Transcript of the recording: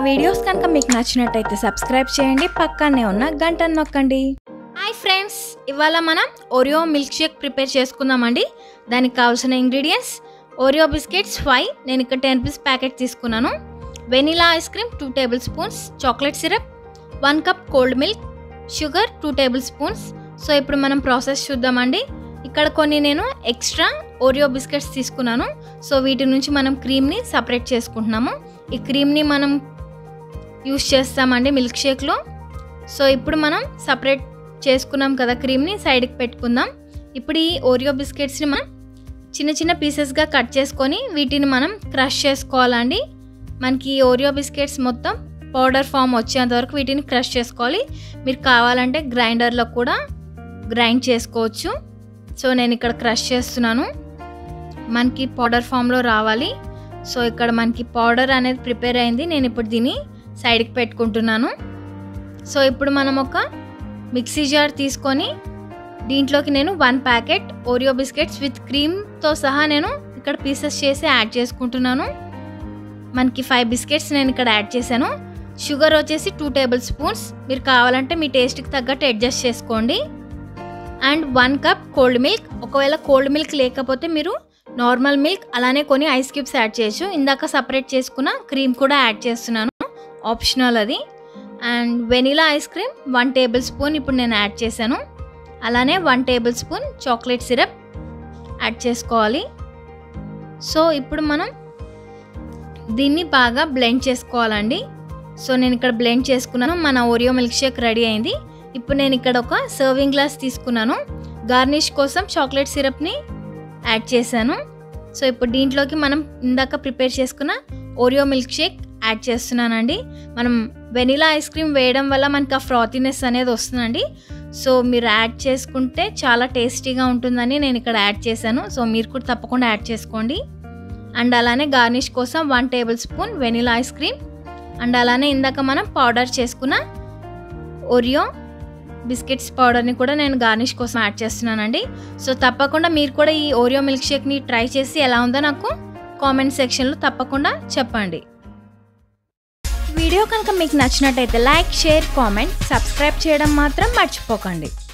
videos కనుక మీకు నచ్చినట్టయితే సబ్స్క్రైబ్ చేయండి పక్కనే ఉన్న గంటను నొక్కండి హాయ్ ఫ్రెండ్స్ ఇవాళ మనం ఓరియో మిల్క్ షేక్ ప్రిపేర్ చేసుకుందామండి దానికి కావాల్సిన ఇంగ్రీడియంట్స్ ఓరియో బిస్కెట్స్ ఫైవ్ నేను ఇక్కడ టెన్ రూపీస్ ప్యాకెట్ తీసుకున్నాను vanilla ice cream two tablespoons chocolate syrup one cup cold milk sugar two tablespoons so ఇప్పుడు మనం ప్రాసెస్ చూద్దామండి ఇక్కడ కొన్ని నేను ఎక్స్ట్రా ఓరియో బిస్కెట్స్ తీసుకున్నాను సో వీటి నుంచి మనం క్రీమ్ని సపరేట్ చేసుకుంటున్నాము ఈ క్రీమ్ని మనం యూస్ చేస్తామండి మిల్క్ షేక్లో సో ఇప్పుడు మనం సపరేట్ చేసుకున్నాం కదా క్రీమ్ని సైడ్కి పెట్టుకుందాం ఇప్పుడు ఈ ఓరియో బిస్కెట్స్ని మనం చిన్న చిన్న పీసెస్గా కట్ చేసుకొని వీటిని మనం క్రష్ చేసుకోవాలండి మనకి ఈ ఓరియో బిస్కెట్స్ మొత్తం పౌడర్ ఫామ్ వచ్చేంత వరకు వీటిని క్రష్ చేసుకోవాలి మీరు కావాలంటే గ్రైండర్లో కూడా గ్రైండ్ చేసుకోవచ్చు సో నేను ఇక్కడ క్రష్ చేస్తున్నాను మనకి పౌడర్ ఫామ్లో రావాలి సో ఇక్కడ మనకి పౌడర్ అనేది ప్రిపేర్ అయింది నేను ఇప్పుడు దీన్ని సైడ్కి పెట్టుకుంటున్నాను సో ఇప్పుడు మనం ఒక మిక్సీ జార్ తీసుకొని దీంట్లోకి నేను one packet Oreo biscuits with క్రీమ్తో సహా నేను ఇక్కడ పీసెస్ చేసి యాడ్ చేసుకుంటున్నాను మనకి ఫైవ్ బిస్కెట్స్ నేను ఇక్కడ యాడ్ చేశాను షుగర్ వచ్చేసి టూ టేబుల్ స్పూన్స్ మీరు కావాలంటే మీ టేస్ట్కి తగ్గట్టు అడ్జస్ట్ చేసుకోండి and one cup cold milk ఒకవేళ కోల్డ్ మిల్క్ లేకపోతే మీరు నార్మల్ మిల్క్ అలానే కొన్ని ఐస్ క్యూబ్స్ యాడ్ చేయొచ్చు ఇందాక సపరేట్ చేసుకున్న క్రీమ్ కూడా యాడ్ చేస్తున్నాను ఆప్షనల్ అది and vanilla ice cream one tablespoon ఇప్పుడు నేను యాడ్ చేశాను అలానే one tablespoon chocolate syrup add చేసుకోవాలి సో ఇప్పుడు మనం దీన్ని బాగా బ్లెండ్ చేసుకోవాలండి సో నేను ఇక్కడ బ్లెండ్ చేసుకున్నాను మన ఓరియో మిల్క్ షేక్ రెడీ అయింది ఇప్పుడు నేను ఇక్కడ ఒక సర్వింగ్ గ్లాస్ తీసుకున్నాను గార్నిష్ కోసం చాక్లెట్ సిరప్ని యాడ్ చేశాను సో ఇప్పుడు దీంట్లోకి మనం ఇందాక ప్రిపేర్ చేసుకున్న ఓరియో మిల్క్ షేక్ యాడ్ చేస్తున్నానండి మనం వెనిలా ఐస్ క్రీమ్ వేయడం వల్ల మనకి ఆ ఫ్రాతినెస్ అనేది వస్తుందండి సో మీరు యాడ్ చేసుకుంటే చాలా టేస్టీగా ఉంటుందని నేను ఇక్కడ యాడ్ చేశాను సో మీరు కూడా తప్పకుండా యాడ్ చేసుకోండి అండ్ అలానే గార్నిష్ కోసం one tablespoon vanilla ice cream and అలానే ఇందాక మనం పౌడర్ చేసుకున్న ఒరియో బిస్కెట్స్ పౌడర్ని కూడా నేను గార్నిష్ కోసం యాడ్ చేస్తున్నానండి సో తప్పకుండా మీరు కూడా ఈ ఓరియో మిల్క్ షేక్ని ట్రై చేసి ఎలా ఉందో నాకు కామెంట్ సెక్షన్లో తప్పకుండా చెప్పండి వీడియో కనుక మీకు నచ్చినట్టయితే లైక్ షేర్ కామెంట్ సబ్స్క్రైబ్ చేయడం మాత్రం మర్చిపోకండి